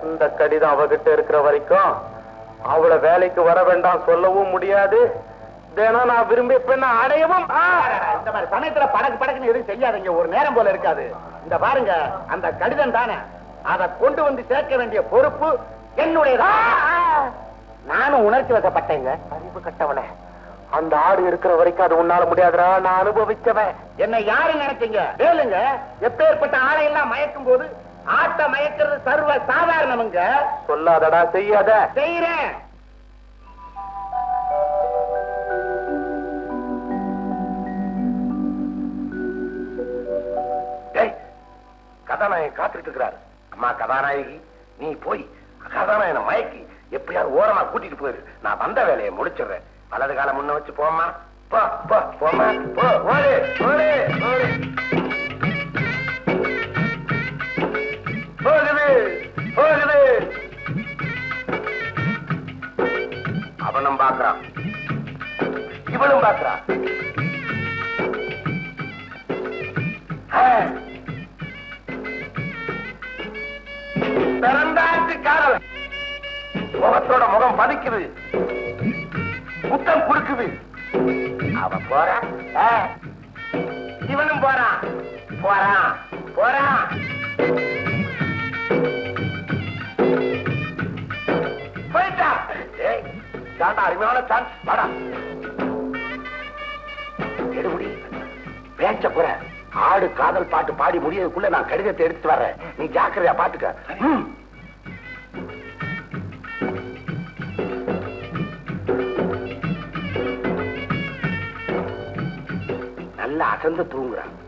இந்த கடிதம் அவகிட்ட இருக்கிற வரைக்கும் அவளை வேலைக்கு வர வேண்டாம் சொல்லவும் முடியாது தினம் நான் விரும்பிய பெண்ணை அடையவும் ஆ! இந்த மாதிரி சமயத்துல படக்கு படக்குன்னு எதுவும் செய்யாதீங்க ஒரு நேரம் போல இருக்காது இந்த பாருங்க அந்த கடிதம் தானே அதை கொண்டு வந்து சேர்க்க வேண்டிய பொறுப்பு என்னுடையதான் நானும் உணர்ச்சி வசப்பட்டேங்க அறிவு கட்டவனே அந்த ஆடு இருக்கிற வரைக்கும் அது உன்னால முடியாதுடா நான் அனுபவிச்சவன் என்ன யாரு நினைச்சீங்க வேலுங்க எப்பேற்பட்ட ஆளையெல்லாம் மயக்கும் போது ஆட்ட மயக்கிறது சர்வ சாதாரணமுங்க சொல்லாதடா செய்யாத செய்யறேன் டேய் கதாநாயகன் காத்துட்டு இருக்கிறாரு அம்மா கதாநாயகி நீ போய் கதாநாயகனை மயக்கி எப்படியாவது ஓரமா கூட்டிட்டு போயிரு நான் வந்த வேலையை முடிச்சிடுறேன் வலது காலம் முன்ன வச்சு போம்மா போ போ போம்மா போ ஓடு ஓடு ஓடு போகுது போகுது அவனும் பாக்குறான் இவனும் பாக்குறான் ஆ. பிறந்தாச்சு காதல் முகத்தோட முகம் பதிக்குது முத்தம் குறுக்குது அவ போறா ஆ. இவனும் போறான் போறான் போறான் போயிட்டா ஏய் சாண்டா அருமையான சான்ஸ் வாடா எடுபடி பேச்ச போற ஆடு காதல் பாட்டு பாடி முடியறதுக்குள்ள நான் கடிதத்தை எடுத்து வர்றேன் நீ ஜாக்கிரதையா பாத்துக்க ம். நல்லா அசந்து தூங்குறான்